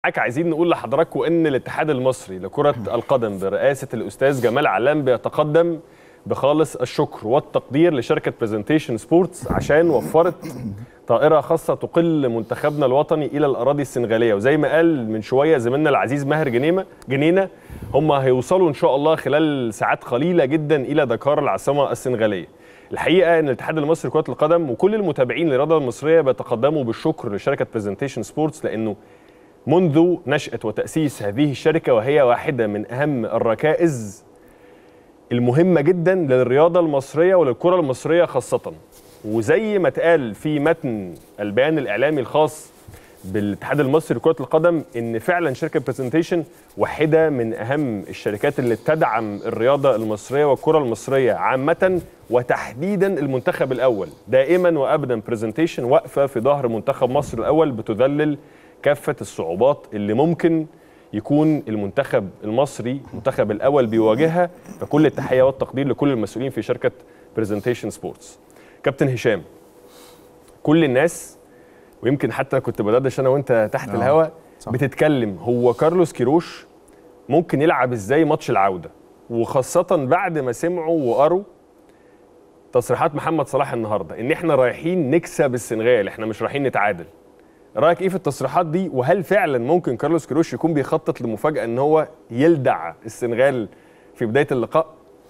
معاك عايزين نقول لحضراتكم ان الاتحاد المصري لكرة القدم برئاسة الأستاذ جمال علام بيتقدم بخالص الشكر والتقدير لشركة برزنتيشن سبورتس عشان وفرت طائرة خاصة تقل منتخبنا الوطني إلى الأراضي السنغالية وزي ما قال من شوية زميلنا العزيز ماهر جنيمة جنينة هم هيوصلوا إن شاء الله خلال ساعات قليلة جدا إلى دكار العاصمة السنغالية الحقيقه ان الاتحاد المصري لكره القدم وكل المتابعين للرياضه المصريه بيتقدموا بالشكر لشركه برزنتيشن سبورتس لانه منذ نشأة وتأسيس هذه الشركة وهي واحدة من أهم الركائز المهمة جدا للرياضة المصرية وللكرة المصرية خاصة وزي ما اتقال في متن البيان الإعلامي الخاص بالاتحاد المصري لكرة القدم إن فعلا شركة برزنتيشن واحدة من أهم الشركات اللي تدعم الرياضة المصرية والكرة المصرية عامة وتحديدا المنتخب الأول دائما وأبدا برزنتيشن واقفة في ظهر منتخب مصر الأول بتذلل كافة الصعوبات اللي ممكن يكون المنتخب المصري المنتخب الأول بيواجهها فكل التحية والتقدير لكل المسؤولين في شركة برزنتيشن سبورتس كابتن هشام كل الناس ويمكن حتى كنت بدردش انا وانت تحت آه، الهواء صح. بتتكلم هو كارلوس كيروش ممكن يلعب ازاي ماتش العوده وخاصه بعد ما سمعوا وقروا تصريحات محمد صلاح النهارده ان احنا رايحين نكسب السنغال احنا مش رايحين نتعادل رايك ايه في التصريحات دي وهل فعلا ممكن كارلوس كيروش يكون بيخطط لمفاجاه ان هو يلدع السنغال في بدايه اللقاء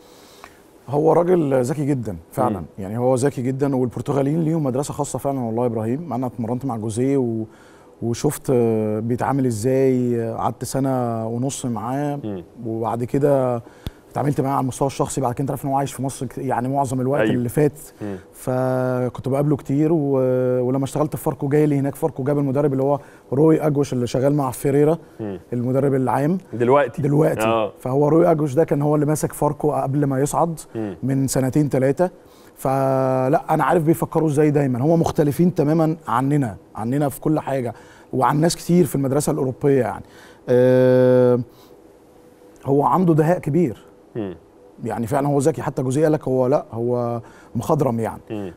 هو راجل ذكي جدا فعلا مم. يعني هو ذكي جدا والبرتغاليين ليهم مدرسه خاصه فعلا والله يا ابراهيم انا اتمرنت مع جوزيه و... وشفت آه، بيتعامل ازاي آه، قعدت سنه ونص معاه مم. وبعد كده اتعاملت معاه على المستوى الشخصي بعد كده انت عارف ان هو عايش في مصر كت- يعني معظم الوقت أيوة. أيوه. اللي فات مم. فكنت بقابله كتير و... ولما اشتغلت في فاركو جاي لي هناك فاركو جاب المدرب اللي هو روي اجوش اللي شغال مع فيريرا مم. المدرب العام دلوقتي دلوقتي آه. آه. فهو روي اجوش ده كان هو اللي ماسك فاركو قبل ما يصعد مم. من سنتين ثلاثه فلا انا عارف بيفكروا ازاي دايما هم مختلفين تماما عننا عننا في كل حاجه وعن ناس كتير في المدرسه الاوروبيه يعني أه هو عنده دهاء كبير مم. يعني فعلا هو ذكي حتى جوزيه قال لك هو لا هو مخضرم يعني مم.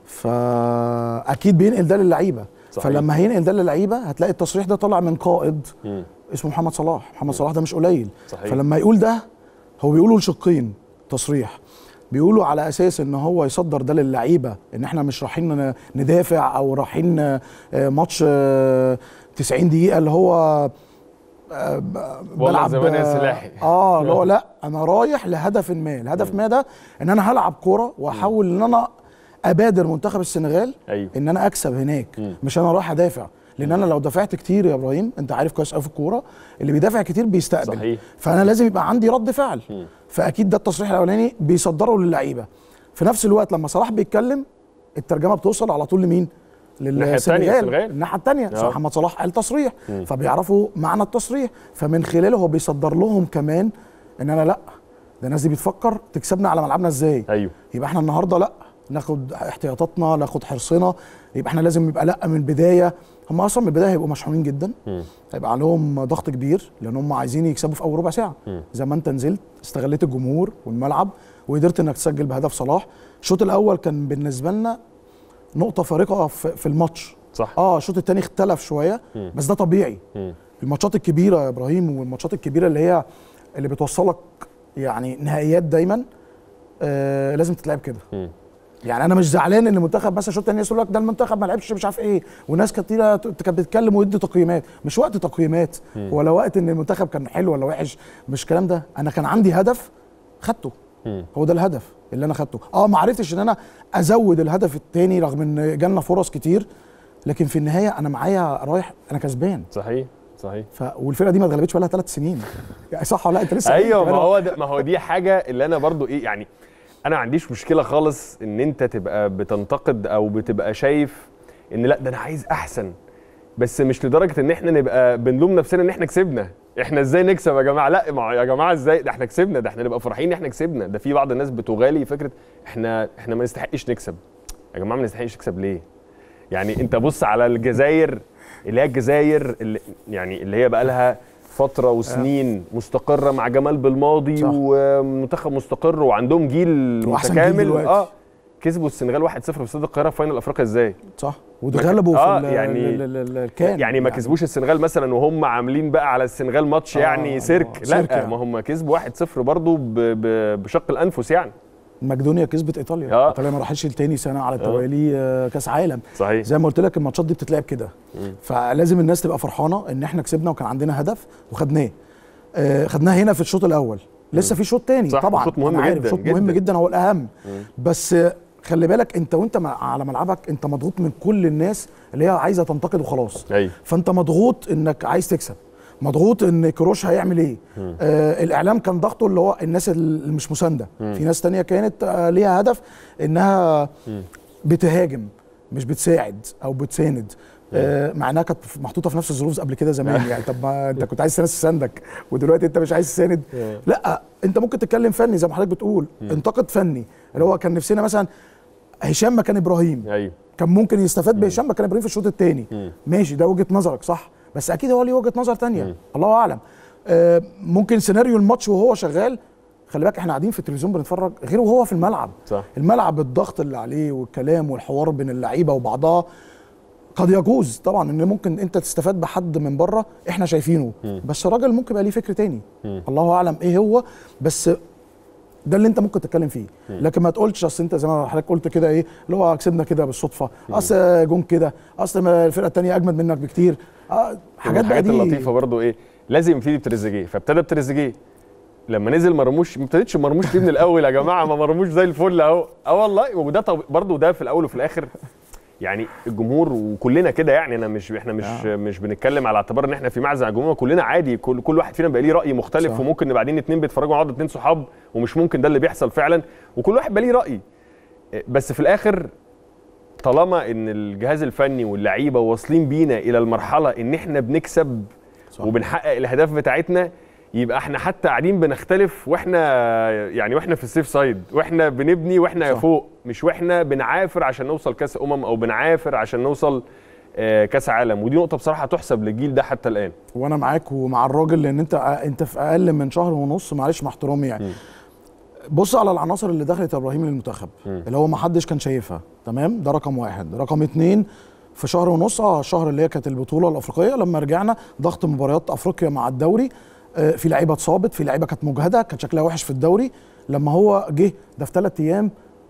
فاكيد بينقل ده للعيبه صحيح. فلما هينقل ده للعيبه هتلاقي التصريح ده طالع من قائد مم. اسمه محمد صلاح محمد صلاح ده مش قليل صحيح. فلما يقول ده هو بيقولوا لشقين تصريح بيقولوا على اساس ان هو يصدر ده للعيبه ان احنا مش رايحين ن- ندافع او رايحين آه، ماتش آه، 90 دقيقه اللي هو آه، ب- والله زمان يا آه، سلاحي. اه اللي هو لا انا رايح لهدف ما الهدف ما ده ان انا هلعب كوره واحاول ان انا ابادر منتخب السنغال ايوه ان انا اكسب هناك مم. مش انا رايح ادافع لان انا لو دافعت كتير يا ابراهيم انت عارف كويس قوي في الكوره اللي بيدافع كتير بيستقبل صحيح. فانا لازم يبقى عندي رد فعل مم. فاكيد ده التصريح الاولاني بيصدره للعيبه في نفس الوقت لما صلاح بيتكلم الترجمه بتوصل على طول لمين الناحية التانية، السنغال. الناحيه الثانيه آه. محمد صلاح قال تصريح فبيعرفوا معنى التصريح فمن خلاله هو بيصدر لهم كمان ان انا لا ده الناس دي بتفكر تكسبنا على ملعبنا ازاي ايوه يبقى احنا النهارده لا ناخد احتياطاتنا ناخد حرصنا يبقى احنا لازم يبقى لا من البدايه هم اصلا من البدايه هيبقوا مشحونين جدا مم. هيبقى عليهم ضغط كبير لان هم عايزين يكسبوا في اول ربع ساعه مم. زي ما انت نزلت استغليت الجمهور والملعب وقدرت انك تسجل بهدف صلاح الشوط الاول كان بالنسبه لنا نقطه فارقه في, في الماتش صح اه الشوط الثاني اختلف شويه مم. بس ده طبيعي مم. الماتشات الكبيره يا ابراهيم والماتشات الكبيره اللي هي اللي بتوصلك يعني نهائيات دايما آه لازم تتلعب كده مم. يعني انا مش زعلان ان المنتخب مثلا شوط تاني يقول لك ده المنتخب ما لعبش مش عارف ايه وناس كتيره ت- كانت بتتكلم ويدي تقييمات مش وقت تقييمات ولا وقت ان المنتخب كان حلو ولا وحش مش الكلام ده انا كان عندي هدف خدته مم. هو ده الهدف اللي انا خدته اه ما عرفتش ان انا ازود الهدف التاني رغم ان جالنا فرص كتير لكن في النهايه انا معايا رايح انا كسبان صحيح صحيح ف... والفرقه دي ما اتغلبتش بقى لها ثلاث سنين يعني صح ولا لا انت لسه قايل ايوه كمان ما هو ده ما هو دي حاجه اللي انا برضو ايه يعني انا ما عنديش مشكله خالص ان انت تبقى بتنتقد او بتبقى شايف ان لا ده انا عايز احسن بس مش لدرجه ان احنا نبقى بنلوم نفسنا ان احنا كسبنا احنا ازاي نكسب يا جماعه لا ما هو يا جماعه ازاي ده احنا كسبنا ده احنا نبقى فرحين ان احنا كسبنا ده في بعض الناس بتغالي فكره احنا احنا ما نستحقش نكسب يا جماعه ما نستحقش نكسب ليه يعني انت بص على الجزائر اللي هي الجزائر اللي يعني اللي هي بقى لها فتره وسنين مستقره مع جمال بالماضي صح. ومنتخب مستقر وعندهم جيل وأحسن جيل متكامل دلوقتي. اه كسبوا السنغال 1-0 في استاد القاهره في فاينل افريقيا ازاي صح واتغلبوا آه، في ال- يعني- ال- ال- ال- الكان يعني ما كسبوش السنغال مثلا وهم عاملين بقى على السنغال ماتش آه، يعني سيرك آه، لا سيرك يعني. ما هم كسبوا 1-0 برضه ب- ب- بشق الانفس يعني مقدونيا كسبت ايطاليا آه. ايطاليا ما راحتش لتاني سنه على التوالي آه، كاس عالم صحيح زي ما قلت لك الماتشات دي بتتلعب كده مم. فلازم الناس تبقى فرحانه ان احنا كسبنا وكان عندنا هدف وخدناه آه، خدناه هنا في الشوط الاول لسه في شوط تاني صح، طبعا شوط مهم أنا عارف، جداً، شوط مهم جداً. جدا هو الاهم مم. بس آه، خلي بالك انت وانت مع- على ملعبك انت مضغوط من كل الناس اللي هي عايزه تنتقد وخلاص ايوه فانت مضغوط انك عايز تكسب مضغوط ان كروش هيعمل ايه آه الاعلام كان ضغطه اللي هو الناس اللي مش مسانده في ناس تانية كانت آه ليها هدف انها بتهاجم مش بتساعد او بتساند آه مع انها كانت محطوطه في نفس الظروف قبل كده زمان يعني طب ما انت كنت عايز ناس تساندك ودلوقتي انت مش عايز تساند لا انت ممكن تتكلم فني زي ما حضرتك بتقول انتقد فني اللي هو كان نفسنا مثلا هشام مكان ابراهيم ايوه كان ممكن يستفاد بهشام مكان ابراهيم في الشوط الثاني مم. ماشي ده وجهه نظرك صح بس اكيد هو ليه وجهه نظر تانية الله اعلم آه ممكن سيناريو الماتش وهو شغال خلي بالك احنا قاعدين في التلفزيون بنتفرج غير وهو في الملعب صح الملعب الضغط اللي عليه والكلام والحوار بين اللعيبه وبعضها قد يجوز طبعا ان ممكن انت تستفاد بحد من بره احنا شايفينه بس الراجل ممكن يبقى ليه فكر تاني مم. الله اعلم ايه هو بس ده اللي انت ممكن تتكلم فيه لكن ما تقولش اصل انت زي ما حضرتك قلت كده ايه اللي هو كسبنا كده بالصدفه اصل جون كده اصل ما الفرقه الثانيه اجمد منك بكتير آه حاجات بقى الحاجات دي اللطيفه برضو ايه لازم يبتدي بتريزيجيه فابتدى بتريزيجيه لما نزل مرموش ما ابتدتش مرموش دي من الاول يا جماعه ما مرموش زي الفل اهو اه والله وده طب برضو ده في الاول وفي الاخر يعني الجمهور وكلنا كده يعني انا مش احنا مش آه. مش بنتكلم على اعتبار ان احنا في معزل على الجمهور كلنا عادي كل كل واحد فينا بقى ليه راي مختلف صح. وممكن نبقى قاعدين اتنين بيتفرجوا على بعض اتنين صحاب ومش ممكن ده اللي بيحصل فعلا وكل واحد بقى ليه راي بس في الاخر طالما ان الجهاز الفني واللعيبه واصلين بينا الى المرحله ان احنا بنكسب صح. وبنحقق الاهداف بتاعتنا يبقى احنا حتى قاعدين بنختلف واحنا يعني واحنا في السيف سايد واحنا بنبني واحنا صح. فوق مش واحنا بنعافر عشان نوصل كاس امم او بنعافر عشان نوصل آه، كاس عالم ودي نقطه بصراحه تحسب للجيل ده حتى الان وانا معاك ومع الراجل لان انت انت في اقل من شهر ونص معلش مع احترامي يعني بص على العناصر اللي دخلت يا ابراهيم للمنتخب اللي هو ما حدش كان شايفها تمام ده رقم واحد رقم اتنين في شهر ونص اه الشهر اللي هي كانت البطوله الافريقيه لما رجعنا ضغط مباريات افريقيا مع الدوري آه، في لعيبه اتصابت في لعيبه كانت مجهده كان شكلها وحش في الدوري لما هو جه ده في ثلاث ايام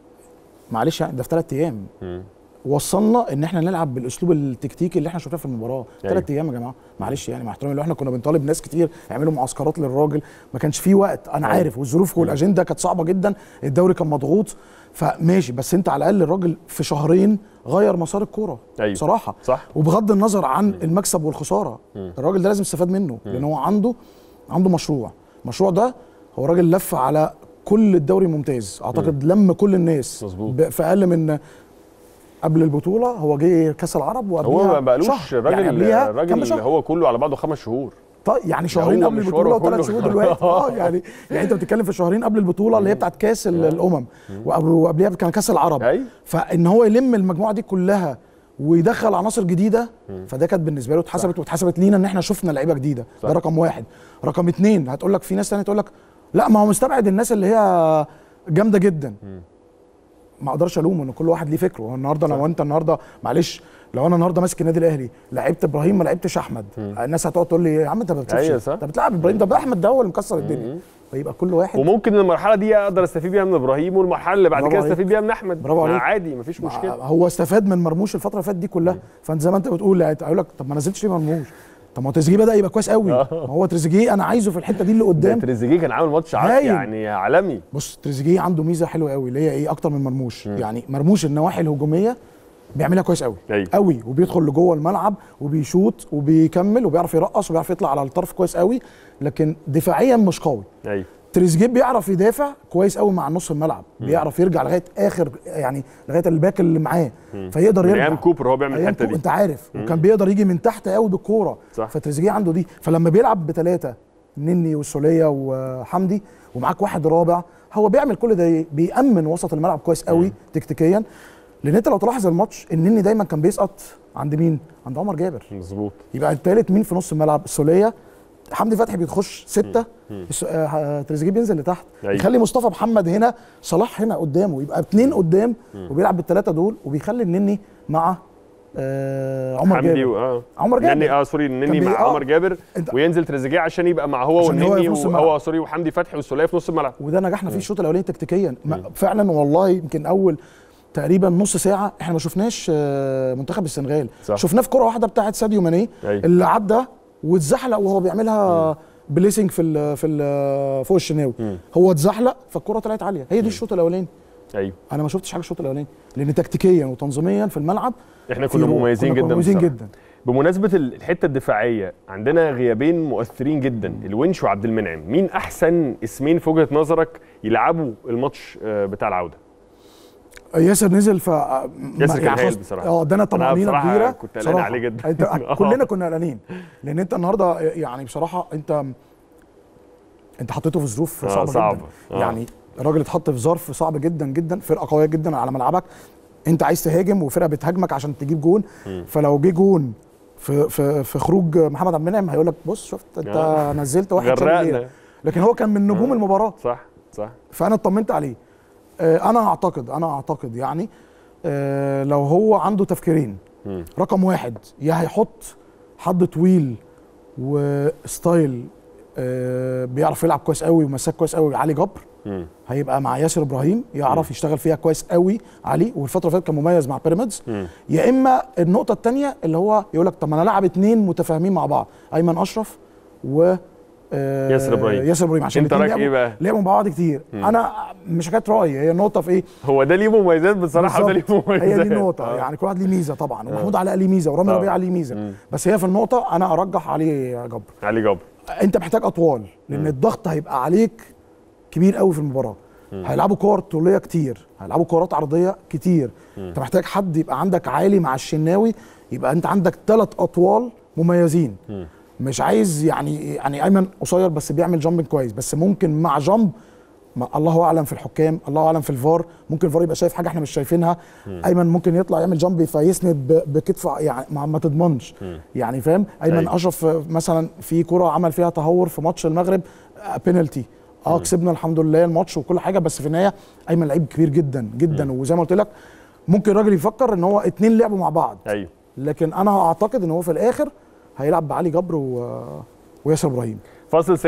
معلش يعني ده في ثلاث ايام وصلنا ان احنا نلعب بالاسلوب التكتيكي اللي احنا شفناه في المباراه أيوة. ثلاث ايام يا جماعه معلش يعني مع احترامي لو احنا كنا بنطالب ناس كتير يعملوا معسكرات للراجل ما كانش فيه وقت انا أيوة. عارف والظروف والاجنده كانت صعبه جدا الدوري كان مضغوط فماشي بس انت على الاقل الراجل في شهرين غير مسار الكوره أيوة. بصراحه صح وبغض النظر عن المكسب والخساره الراجل ده لازم يستفاد منه لان هو عنده عنده مشروع المشروع ده هو راجل لف على كل الدوري ممتاز اعتقد لم كل الناس مظبوط. ب- في اقل من قبل البطوله هو جه كاس العرب وقبليها هو ما بقالوش شهر. الراجل يعني قبليها كان الراجل بشهر. هو كله على بعضه خمس شهور طيب يعني شهرين هو قبل مشواره البطوله وثلاث كله. شهور دلوقتي اه يعني يعني انت بتتكلم في شهرين قبل البطوله اللي هي بتاعت كاس ال- الامم وقبل- وقبليها كان كاس العرب أيوة. فان هو يلم المجموعه دي كلها ويدخل عناصر جديده فده كانت بالنسبه له اتحسبت واتحسبت لينا ان احنا شفنا لعيبه جديده صح. ده رقم واحد رقم اتنين هتقول لك في ناس تانية تقول لك لا ما هو مستبعد الناس اللي هي جامده جدا ما اقدرش الومه ان كل واحد ليه فكره هو النهارده لو انت النهارده معلش لو انا النهارده ماسك النادي الاهلي لعبت ابراهيم ما لعبتش احمد الناس هتقعد تقول لي يا عم انت ما بتشوفش أيوة صح. انت بتلعب ابراهيم ده احمد ده هو اللي مكسر الدنيا فيبقى كل واحد وممكن المرحله دي اقدر استفيد بيها من ابراهيم والمرحله اللي بعد برافو كده عليك. استفيد بيها من احمد برافو ما عليك. عادي مفيش مشكله هو استفاد من مرموش الفتره اللي فاتت دي كلها فانت زي ما انت بتقول هيقول لك طب ما نزلتش ليه مرموش طب ما هو تريزيجيه بدا يبقى كويس قوي ما هو تريزيجيه انا عايزه في الحته دي اللي ده قدام تريزيجيه كان عامل ماتش ع- هايل. يعني عالمي بص تريزيجيه عنده ميزه حلوه قوي اللي هي ايه اكتر من مرموش يعني مرموش النواحي الهجوميه بيعملها كويس قوي أيوة. قوي وبيدخل لجوه الملعب وبيشوط وبيكمل وبيعرف يرقص وبيعرف يطلع على الطرف كويس قوي لكن دفاعيا مش قوي ايوه تريزيجيه بيعرف يدافع كويس قوي مع نص الملعب بيعرف يرجع لغايه اخر يعني لغايه الباك اللي معاه فيقدر من يرجع ايام كوبر هو بيعمل أيام الحته كو- دي انت عارف وكان بيقدر يجي من تحت قوي بالكوره صح. فتريزيجيه عنده دي فلما بيلعب بثلاثه نني والسوليه وحمدي ومعاك واحد رابع هو بيعمل كل ده إيه؟ بيأمن وسط الملعب كويس قوي تكتيكيا لان انت لو تلاحظ الماتش النني دايما كان بيسقط عند مين؟ عند عمر جابر مظبوط يبقى الثالث مين في نص الملعب السوليه حمدي فتحي بيخش سته الس- آه، تريزيجيه بينزل لتحت أيوة. يخلي مصطفى محمد هنا صلاح هنا قدامه يبقى اتنين قدام وبيلعب بالثلاثه دول وبيخلي النني مع آه عمر حمدي جابر و... اه عمر جابر نني اه سوري كان النني بي- مع آه. عمر جابر أنت- وينزل تريزيجيه عشان يبقى مع هو عشان هو والنني في نص الملعب. وهو سوري وحمدي فتحي والسوليه في نص الملعب وده نجحنا فيه الشوط الاولاني تكتيكيا ما- فعلا والله يمكن اول تقريبا نص ساعه احنا ما شفناش آه، منتخب السنغال صح. شفناه في كره واحده بتاعت ساديو ماني أيوة. اللي عدى واتزحلق وهو بيعملها بليسنج في ال في ال فوق الشناوي هو اتزحلق فالكره طلعت عاليه هي دي الشوط الاولاني ايوه انا ما شفتش حاجه الشوط الاولاني لان تكتيكيا وتنظيميا في الملعب احنا في كنا روح. مميزين كنا جدا مميزين بصراحة. جدا بمناسبة ال- الحتة الدفاعية عندنا غيابين مؤثرين جدا الونش وعبد المنعم مين أحسن اسمين في وجهة نظرك يلعبوا الماتش آه، بتاع العودة ياسر نزل ف ياسر كان يعني هايل خلاص- بصراحة. اه ادانا أنا طمانينه بصراحة كبيره كنت قلقان بصراحة. عليه جدا. انت آه. كلنا كنا قلقانين لان انت النهارده يعني بصراحه انت انت حطيته في ظروف آه، صعبه, صعبة. جدا آه. يعني الراجل اتحط في ظرف صعب جدا جدا فرقه قويه جدا على ملعبك انت عايز تهاجم وفرقه بتهاجمك عشان تجيب جون فلو جه جون في في في خروج محمد عبد المنعم هيقول لك بص شفت انت آه. نزلت واحد شال غرقنا. الليلة. لكن هو كان من نجوم المباراه صح صح فانا اطمنت عليه آه، انا اعتقد انا اعتقد يعني آه، لو هو عنده تفكيرين مم. رقم واحد يا هيحط حد طويل وستايل آه، بيعرف يلعب كويس قوي ومساك كويس قوي علي جبر مم. هيبقى مع ياسر ابراهيم يعرف يشتغل فيها كويس قوي علي والفتره اللي فاتت كان مميز مع بيراميدز مم. يا اما النقطه الثانيه اللي هو يقول لك طب ما انا العب اثنين متفاهمين مع بعض ايمن اشرف و آه، ياسر إبراهيم. ياسر ابراهيم عشان أنت الاتنين رأيك إيه لعبوا- بقى؟ لعبوا مع بعض كتير انا مش حكايه راي هي النقطه في ايه هو ده ليه مميزات بصراحة وده ليه بالظبط. مميزات هي دي النقطه آه. يعني كل واحد ليه ميزه طبعا ومحمود علاء ليه ميزه ورامي آه. ربيعه ليه ميزه مم. بس هي في النقطه انا ارجح عليه جبر علي جبر انت محتاج اطوال لان الضغط هيبقى عليك كبير قوي في المباراه هيلعبوا كور طوليه كتير هيلعبوا كورات عرضيه كتير انت محتاج حد يبقى عندك عالي مع الشناوي يبقى انت عندك ثلاث اطوال مميزين مش عايز يعني يعني ايمن قصير بس بيعمل جامبنج كويس بس ممكن مع جامب ما الله اعلم في الحكام الله اعلم في الفار ممكن الفار يبقى شايف حاجه احنا مش شايفينها ايمن ممكن يطلع يعمل جامب فيسند ب- بكتفه يعني ما, ما تضمنش يعني فاهم ايمن أيوة. اشرف مثلا في كره عمل فيها تهور في ماتش المغرب بينالتي اه كسبنا الحمد لله الماتش وكل حاجه بس في النهايه ايمن لعيب كبير جدا جدا وزي ما قلت لك ممكن الراجل يفكر ان هو اتنين لعبوا مع بعض أيوه لكن انا اعتقد ان هو في الاخر هيلعب بعلي جبر و... وياسر ابراهيم فاصل